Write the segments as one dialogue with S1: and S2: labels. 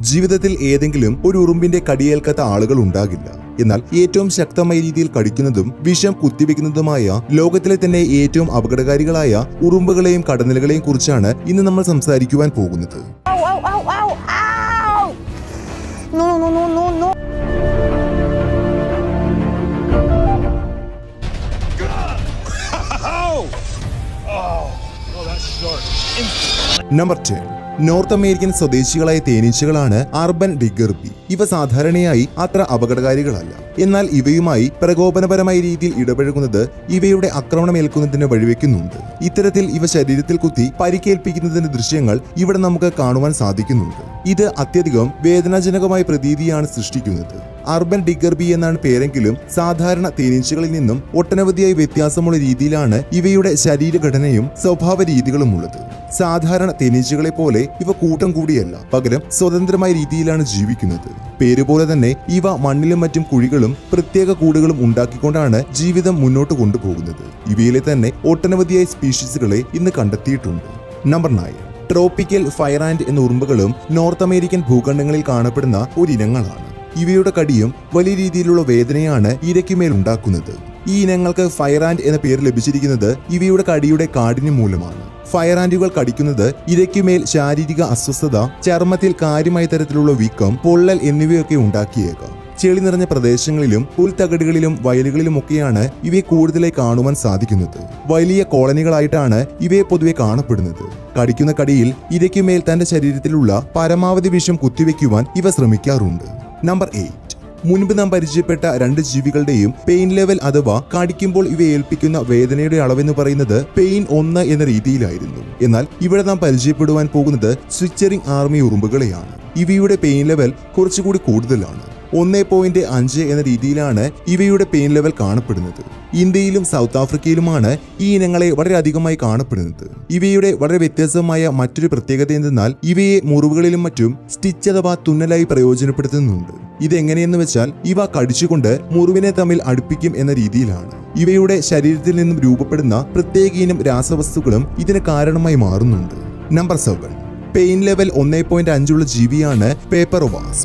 S1: ജീവിതത്തിൽ ഏതെങ്കിലും ഒരു ഉറുമ്പിന്റെ കടിയേൽക്കാത്ത ആളുകൾ ഉണ്ടാകില്ല എന്നാൽ ഏറ്റവും ശക്തമായ രീതിയിൽ കടിക്കുന്നതും വിഷം കുത്തിവെക്കുന്നതുമായ ലോകത്തിലെ തന്നെ ഏറ്റവും അപകടകാരികളായ ഉറുമ്പുകളെയും കടന്നലുകളെയും കുറിച്ചാണ് ഇന്ന് നമ്മൾ സംസാരിക്കുവാൻ പോകുന്നത്
S2: Ow, ow, ow, ow, ow! No, no, no, no, no.
S1: Number ten North American സ്വദേശികളായ തേനീച്ചകളാണ് അർബൻ ഡിഗർബി ഇവ സാധാരണയായി അത്ര അപകടകാരികളല്ല എന്നാൽ ഇവയുമായി പ്രകോപനപരമായ രീതിയിൽ ഇടപഴകുന്നത് ഇവയുടെ ആക്രമണമേൽക്കുന്നതിന് വഴിവെക്കുന്നുണ്ട് ഇത്തരത്തിൽ ഇവ ശരീരത്തിൽ കുത്തി പരിക്കേൽപ്പിക്കുന്നതിന്റെ ദൃശ്യങ്ങൾ ഇവിടെ നമുക്ക് കാണുവാൻ സാധിക്കുന്നുണ്ട് ഇത് അത്യധികം വേദനാജനകമായ പ്രതീതിയാണ് സൃഷ്ടിക്കുന്നത് അർബൻ ഡിഗർബി എന്നാണ് പേരെങ്കിലും സാധാരണ തേനീച്ചകളിൽ നിന്നും ഒട്ടനവധിയായി വ്യത്യാസമുള്ള രീതിയിലാണ് ഇവയുടെ ശരീരഘടനയും സ്വഭാവ രീതികളും ഉള്ളത് സാധാരണ തേനീച്ചകളെ പോലെ ഇവ കൂട്ടം കൂടിയല്ല പകരം സ്വതന്ത്രമായ രീതിയിലാണ് ജീവിക്കുന്നത് പേരുപോലെ തന്നെ ഇവ മണ്ണിലും മറ്റും കുഴികളും പ്രത്യേക കൂടുകളും ഉണ്ടാക്കിക്കൊണ്ടാണ് ജീവിതം മുന്നോട്ട് കൊണ്ടുപോകുന്നത് ഇവയിലെ തന്നെ ഒട്ടനവധിയായ സ്പീഷീസുകളെ ഇന്ന് കണ്ടെത്തിയിട്ടുണ്ട് number nine tropical fire ant എന്ന ഉറുമ്പുകളും നോർത്ത് അമേരിക്കൻ ഭൂഖണ്ഡങ്ങളിൽ കാണപ്പെടുന്ന ഒരിനങ്ങളാണ് ഇവയുടെ കടിയും വലിയ രീതിയിലുള്ള വേദനയാണ് ഇരയ്ക്കുമേൽ ഉണ്ടാക്കുന്നത് ഈ ഇനങ്ങൾക്ക് ഫയർ ആൻഡ് എന്ന പേര് ലഭിച്ചിരിക്കുന്നത് ഇവയുടെ കടിയുടെ കാഠിന്യം മൂലമാണ് ഫയർ ആൻഡുകൾ കടിക്കുന്നത് ഇരയ്ക്കുമേൽ ശാരീരിക അസ്വസ്ഥത ചർമ്മത്തിൽ കാര്യമായ തരത്തിലുള്ള വീക്കം പൊള്ളൽ എന്നിവയൊക്കെ ഉണ്ടാക്കിയേക്കാം ചെളി നിറഞ്ഞ പ്രദേശങ്ങളിലും പുൽത്തകടുകളിലും വയലുകളിലുമൊക്കെയാണ് ഇവയെ കൂടുതലായി കാണുവാൻ സാധിക്കുന്നത് വലിയ കോളനികളായിട്ടാണ് ഇവയെ പൊതുവെ കാണപ്പെടുന്നത് കടിക്കുന്ന കടിയിൽ ഇരയ്ക്കുമേൽ തന്റെ ശരീരത്തിലുള്ള പരമാവധി വിഷം കുത്തിവെക്കുവാൻ ഇവ ശ്രമിക്കാറുണ്ട് നമ്പർ എയ്റ്റ് മുൻപ് നാം പരിചയപ്പെട്ട രണ്ട് ജീവികളുടെയും പെയിൻ ലെവൽ അഥവാ കടിക്കുമ്പോൾ ഇവ ഏൽപ്പിക്കുന്ന വേദനയുടെ അളവെന്ന് പറയുന്നത് പെയിൻ ഒന്ന് എന്ന രീതിയിലായിരുന്നു എന്നാൽ ഇവിടെ നാം പരിചയപ്പെടുവാൻ പോകുന്നത് സ്വിച്ചറിംഗ് ആർമി ഉറുമ്പുകളെയാണ് ഇവയുടെ പെയിൻ ലെവൽ കുറച്ചുകൂടി കൂടുതലാണ് ഒന്നേ പോയിന്റ് അഞ്ച് എന്ന രീതിയിലാണ് ഇവയുടെ പെയിൻ ലെവൽ കാണപ്പെടുന്നത് ഇന്ത്യയിലും സൗത്ത് ആഫ്രിക്കയിലുമാണ് ഈ ഇനങ്ങളെ വളരെ അധികമായി കാണപ്പെടുന്നത് ഇവയുടെ വളരെ വ്യത്യസ്തമായ മറ്റൊരു പ്രത്യേകത എന്തെന്നാൽ ഇവയെ മുറിവുകളിലും മറ്റും സ്റ്റിച്ച് അഥവാ തുന്നലായി പ്രയോജനപ്പെടുത്തുന്നുണ്ട് ഇതെങ്ങനെയെന്ന് വെച്ചാൽ ഇവ കടിച്ചുകൊണ്ട് മുറിവിനെ തമ്മിൽ അടുപ്പിക്കും എന്ന രീതിയിലാണ് ഇവയുടെ ശരീരത്തിൽ നിന്നും രൂപപ്പെടുന്ന പ്രത്യേക ഇനം രാസവസ്തുക്കളും ഇതിന് കാരണമായി മാറുന്നുണ്ട് നമ്പർ സെവൻ പെയിൻ ലെവൽ ഒന്നേ പോയിന്റ് അഞ്ചുള്ള ജീവിയാണ് paper wasp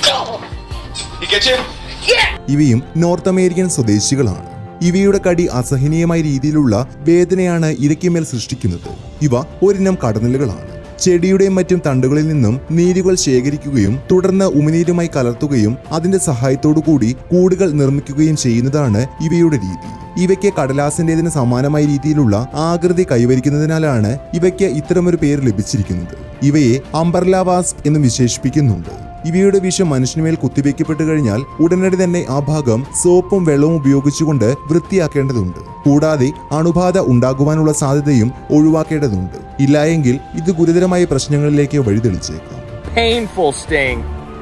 S3: You get you?
S1: ഇവയും നോർത്ത് അമേരിക്കൻ സ്വദേശികളാണ് ഇവയുടെ കടി അസഹനീയമായ രീതിയിലുള്ള വേദനയാണ് ഇരയ്ക്കുമേൽ സൃഷ്ടിക്കുന്നത് ഇവ ഒരിനം കടന്നലുകളാണ് ചെടിയുടെയും മറ്റും തണ്ടുകളിൽ നിന്നും നീരുകൾ ശേഖരിക്കുകയും തുടർന്ന് ഉമിനീരുമായി കലർത്തുകയും അതിന്റെ സഹായത്തോടു കൂടി കൂടുകൾ നിർമ്മിക്കുകയും ചെയ്യുന്നതാണ് ഇവയുടെ രീതി ഇവയ്ക്ക് കടലാസിന്റേതിന് സമാനമായ രീതിയിലുള്ള ആകൃതി കൈവരിക്കുന്നതിനാലാണ് ഇവയ്ക്ക് ഇത്തരമൊരു പേര് ലഭിച്ചിരിക്കുന്നത് ഇവയെ അംബർല വാസ്പ് എന്നും വിശേഷിപ്പിക്കുന്നുണ്ട് ഇവയുടെ വിഷം മനുഷ്യനുമേൽ കുത്തിവെക്കപ്പെട്ടു കഴിഞ്ഞാൽ ഉടനടി തന്നെ ആ ഭാഗം സോപ്പും വെള്ളവും ഉപയോഗിച്ചുകൊണ്ട് വൃത്തിയാക്കേണ്ടതുണ്ട് കൂടാതെ അണുബാധ ഉണ്ടാകുവാനുള്ള സാധ്യതയും ഒഴിവാക്കേണ്ടതുണ്ട് ഇല്ലായെങ്കിൽ ഇത് ഗുരുതരമായ പ്രശ്നങ്ങളിലേക്ക് വഴിതെളിച്ചേക്കാം
S4: painful sting.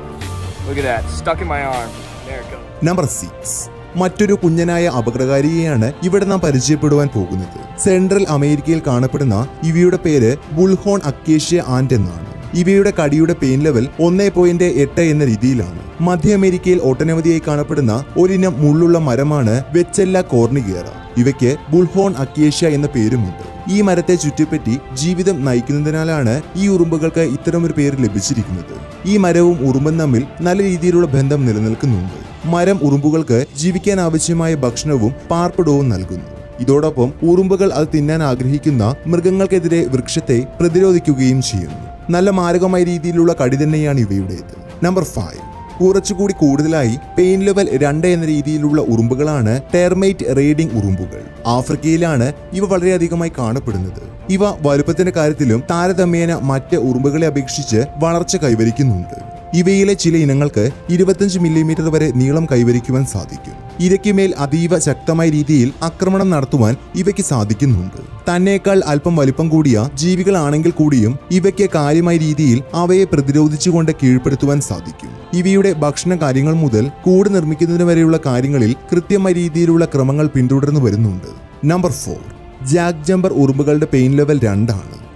S4: Look at that, stuck in my arm. There it goes.
S1: Number six മറ്റൊരു കുഞ്ഞനായ അപകടകാരിയെയാണ് ഇവിടെ നാം പരിചയപ്പെടുവാൻ പോകുന്നത് സെൻട്രൽ അമേരിക്കയിൽ കാണപ്പെടുന്ന ഇവയുടെ പേര് ബുൾഹോൺ അക്കേഷ്യ ആൻഡ് എന്നാണ് ഇവയുടെ കടിയുടെ പെയിൻ ലെവൽ ഒന്നേ പോയിന്റ് എട്ട് എന്ന രീതിയിലാണ് മധ്യ അമേരിക്കയിൽ ഒട്ടനവധിയായി കാണപ്പെടുന്ന ഒരിനം മുള്ളുള്ള മരമാണ് വെച്ചെല്ല കോർണിഗേറ ഇവയ്ക്ക് ബുൾഹോൺ അക്കേഷ്യ എന്ന പേരുമുണ്ട് ഈ മരത്തെ ചുറ്റിപ്പറ്റി ജീവിതം നയിക്കുന്നതിനാലാണ് ഈ ഉറുമ്പുകൾക്ക് ഇത്തരമൊരു പേര് ലഭിച്ചിരിക്കുന്നത് ഈ മരവും ഉറുമ്പും തമ്മിൽ നല്ല രീതിയിലുള്ള ബന്ധം നിലനിൽക്കുന്നുണ്ട് മരം ഉറുമ്പുകൾക്ക് ജീവിക്കാൻ ആവശ്യമായ ഭക്ഷണവും പാർപ്പിടവും നൽകുന്നു ഇതോടൊപ്പം ഉറുമ്പുകൾ അത് തിന്നാൻ ആഗ്രഹിക്കുന്ന മൃഗങ്ങൾക്കെതിരെ വൃക്ഷത്തെ പ്രതിരോധിക്കുകയും ചെയ്യുന്നു നല്ല മാരകമായ രീതിയിലുള്ള കടി തന്നെയാണ് ഇവയുടേത് നമ്പർ ഫൈവ് കുറച്ചുകൂടി കൂടുതലായി പെയിൻ ലെവൽ രണ്ട് എന്ന രീതിയിലുള്ള ഉറുമ്പുകളാണ് ടെർമൈറ്റ് റേഡിംഗ് ഉറുമ്പുകൾ ആഫ്രിക്കയിലാണ് ഇവ വളരെയധികമായി കാണപ്പെടുന്നത് ഇവ വലുപ്പത്തിന്റെ കാര്യത്തിലും താരതമ്യേന മറ്റ് ഉറുമ്പുകളെ അപേക്ഷിച്ച് വളർച്ച കൈവരിക്കുന്നുണ്ട് ഇവയിലെ ചില ഇനങ്ങൾക്ക് ഇരുപത്തഞ്ച് മില്ലിമീറ്റർ വരെ നീളം കൈവരിക്കുവാൻ സാധിക്കും ഇരയ്ക്കുമേൽ അതീവ ശക്തമായ രീതിയിൽ ആക്രമണം നടത്തുവാൻ ഇവയ്ക്ക് സാധിക്കുന്നുണ്ട് തന്നേക്കാൾ അല്പം വലിപ്പം കൂടിയ ജീവികളാണെങ്കിൽ കൂടിയും ഇവയ്ക്ക് കാര്യമായ രീതിയിൽ അവയെ പ്രതിരോധിച്ചുകൊണ്ട് കീഴ്പ്പെടുത്തുവാൻ സാധിക്കും ഇവയുടെ ഭക്ഷണ കാര്യങ്ങൾ മുതൽ കൂട് നിർമ്മിക്കുന്നതിന് വരെയുള്ള കാര്യങ്ങളിൽ കൃത്യമായ രീതിയിലുള്ള ക്രമങ്ങൾ പിന്തുടർന്നു വരുന്നുണ്ട് നമ്പർ ഫോർ ജാക്ക് ജമ്പർ ഉറുമ്പുകളുടെ പെയിൻ ലെവൽ രണ്ടാണ്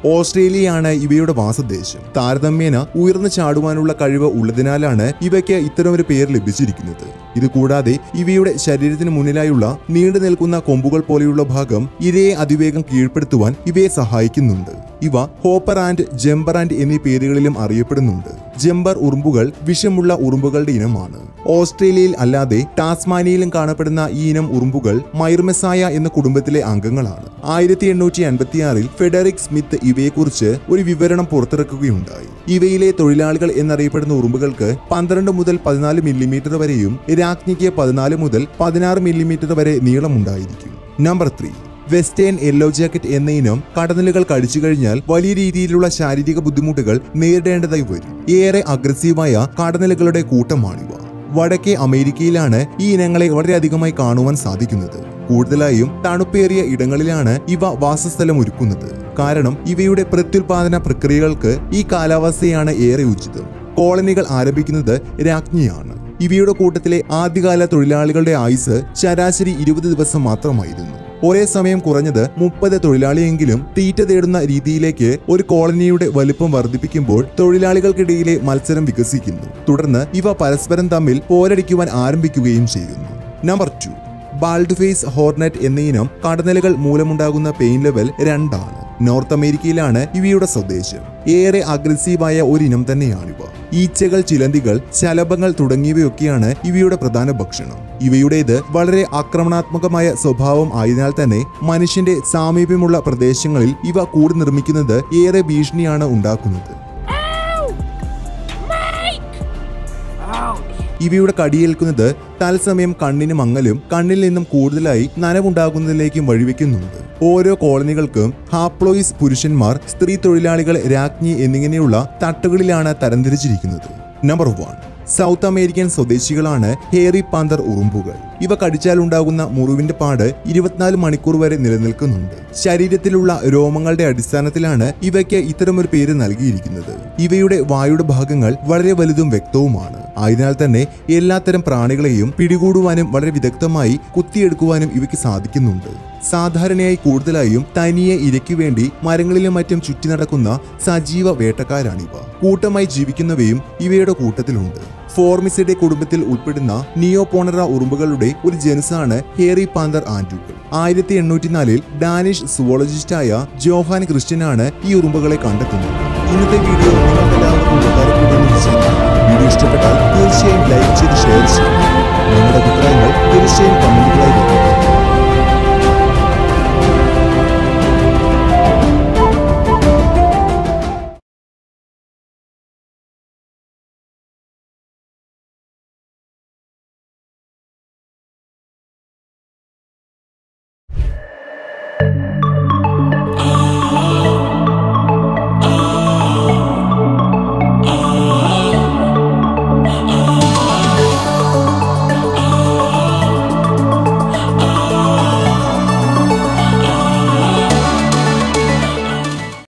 S1: ഓസ്ട്രേലിയയാണ് ഇവയുടെ വാസദേശം താരതമ്യേന ഉയർന്നു ചാടുവാനുള്ള കഴിവ് ഉള്ളതിനാലാണ് ഇവയ്ക്ക് ഇത്തരമൊരു പേര് ലഭിച്ചിരിക്കുന്നത് ഇത് കൂടാതെ ഇവയുടെ ശരീരത്തിന് മുന്നിലായുള്ള നീണ്ടു നിൽക്കുന്ന കൊമ്പുകൾ പോലെയുള്ള ഭാഗം ഇരയെ അതിവേഗം കീഴ്പ്പെടുത്തുവാൻ ഇവയെ സഹായിക്കുന്നുണ്ട് ഇവ ഹോപ്പർ ആൻഡ് ജംബർ ആൻഡ് എന്നീ പേരുകളിലും അറിയപ്പെടുന്നുണ്ട് ജംബർ ഉറുമ്പുകൾ വിഷമുള്ള ഉറുമ്പുകളുടെ ഇനമാണ് ഓസ്ട്രേലിയയിൽ അല്ലാതെ ടാസ്മാനിയയിലും കാണപ്പെടുന്ന ഈ ഇനം ഉറുമ്പുകൾ മൈർമെസായ എന്ന കുടുംബത്തിലെ അംഗങ്ങളാണ് ആയിരത്തി എണ്ണൂറ്റി അൻപത്തിയാറിൽ ഫെഡറിക് സ്മിത്ത് ഇവയെക്കുറിച്ച് ഒരു വിവരണം പുറത്തിറക്കുകയുണ്ടായി ഇവയിലെ തൊഴിലാളികൾ എന്നറിയപ്പെടുന്ന ഉറുമ്പുകൾക്ക് പന്ത്രണ്ട് മുതൽ പതിനാല് മില്ലിമീറ്റർ വരെയും രാജ്ഞിക്ക് പതിനാല് മുതൽ പതിനാറ് മില്ലിമീറ്റർ വരെ നീളമുണ്ടായിരിക്കും number three western yellow jacket എന്ന ഇനം കടന്നലുകൾ കഴിച്ചു കഴിഞ്ഞാൽ വലിയ രീതിയിലുള്ള ശാരീരിക ബുദ്ധിമുട്ടുകൾ നേരിടേണ്ടതായി വരും ഏറെ അഗ്രസീവായ കടന്നലുകളുടെ കൂട്ടമാണിവ വടക്കേ അമേരിക്കയിലാണ് ഈ ഇനങ്ങളെ വളരെയധികമായി കാണുവാൻ സാധിക്കുന്നത് കൂടുതലായും തണുപ്പേറിയ ഇടങ്ങളിലാണ് ഇവ വാസസ്ഥലം ഒരുക്കുന്നത് കാരണം ഇവയുടെ പ്രത്യുൽപാദന പ്രക്രിയകൾക്ക് ഈ കാലാവസ്ഥയാണ് ഏറെ ഉചിതം കോളനികൾ ആരംഭിക്കുന്നത് രാജ്ഞിയാണ് ഇവയുടെ കൂട്ടത്തിലെ ആദ്യകാല തൊഴിലാളികളുടെ ആയുസ് ശരാശരി ഇരുപത് ദിവസം മാത്രമായിരുന്നു ഒരേ സമയം കുറഞ്ഞത് മുപ്പത് തൊഴിലാളിയെങ്കിലും തീറ്റ തേടുന്ന രീതിയിലേക്ക് ഒരു കോളനിയുടെ വലുപ്പം വർദ്ധിപ്പിക്കുമ്പോൾ തൊഴിലാളികൾക്കിടയിലെ മത്സരം വികസിക്കുന്നു തുടർന്ന് ഇവ പരസ്പരം തമ്മിൽ പോരടിക്കുവാൻ ആരംഭിക്കുകയും ചെയ്യുന്നു number two bald face hornet എന്ന ഇനം കടന്നലുകൾ മൂലമുണ്ടാകുന്ന പെയിൻ ലെവൽ രണ്ടാണ് നോർത്ത് അമേരിക്കയിലാണ് ഇവയുടെ സ്വദേശം ഏറെ അഗ്രസീവായ ഒരു ഇനം തന്നെയാണിവ ഈച്ചകൾ ചിലന്തികൾ ശലഭങ്ങൾ തുടങ്ങിയവയൊക്കെയാണ് ഇവയുടെ പ്രധാന ഭക്ഷണം ഇവയുടേത് വളരെ ആക്രമണാത്മകമായ സ്വഭാവം ആയതിനാൽ തന്നെ മനുഷ്യന്റെ സാമീപ്യമുള്ള പ്രദേശങ്ങളിൽ ഇവ കൂടി നിർമ്മിക്കുന്നത് ഏറെ ഭീഷണിയാണ് ഉണ്ടാക്കുന്നത് ഇവയുടെ കടിയേൽക്കുന്നത് തത്സമയം കണ്ണിന് മങ്ങലും കണ്ണിൽ നിന്നും കൂടുതലായി നനവുണ്ടാകുന്നതിലേക്കും വഴിവെക്കുന്നുണ്ട് ഓരോ കോളനികൾക്കും ഹാപ്ലോയിസ് പുരുഷന്മാർ സ്ത്രീ തൊഴിലാളികൾ രാജ്ഞി എന്നിങ്ങനെയുള്ള തട്ടുകളിലാണ് തരംതിരിച്ചിരിക്കുന്നത് നമ്പർ വൺ സൗത്ത് അമേരിക്കൻ സ്വദേശികളാണ് ഹേറി പാന്തർ ഉറുമ്പുകൾ ഇവ കടിച്ചാലുണ്ടാകുന്ന മുറിവിന്റെ പാട് ഇരുപത്തിനാല് മണിക്കൂർ വരെ നിലനിൽക്കുന്നുണ്ട് ശരീരത്തിലുള്ള രോമങ്ങളുടെ അടിസ്ഥാനത്തിലാണ് ഇവയ്ക്ക് ഇത്തരമൊരു പേര് നൽകിയിരിക്കുന്നത് ഇവയുടെ വായുടെ ഭാഗങ്ങൾ വളരെ വലുതും വ്യക്തവുമാണ് ആയതിനാൽ തന്നെ എല്ലാത്തരം പ്രാണികളെയും പിടികൂടുവാനും വളരെ വിദഗ്ധമായി കുത്തിയെടുക്കുവാനും ഇവയ്ക്ക് സാധിക്കുന്നുണ്ട് സാധാരണയായി കൂടുതലായും തനിയെ ഇരയ്ക്കു വേണ്ടി മരങ്ങളിലും മറ്റും ചുറ്റി നടക്കുന്ന സജീവ വേട്ടക്കാരാണിവ കൂട്ടമായി ജീവിക്കുന്നവയും ഇവയുടെ കൂട്ടത്തിലുണ്ട് ഫോർമിസിയുടെ കുടുംബത്തിൽ ഉൾപ്പെടുന്ന നിയോപോണറ ഉറുമ്പുകളുടെ ഒരു ജനുസാണ് ഹേറി പാന്തർ ആൻഡുകൾ ആയിരത്തി എണ്ണൂറ്റിനാലിൽ ഡാനിഷ് സുവോളജിസ്റ്റായ ജോഹാൻ ക്രിസ്ത്യനാണ് ഈ ഉറുമ്പുകളെ കണ്ടെത്തുന്നത് ഇന്നത്തെ വീഡിയോ നിങ്ങൾക്ക് എല്ലാവർക്കും ഉപകാരപ്പെടുന്നു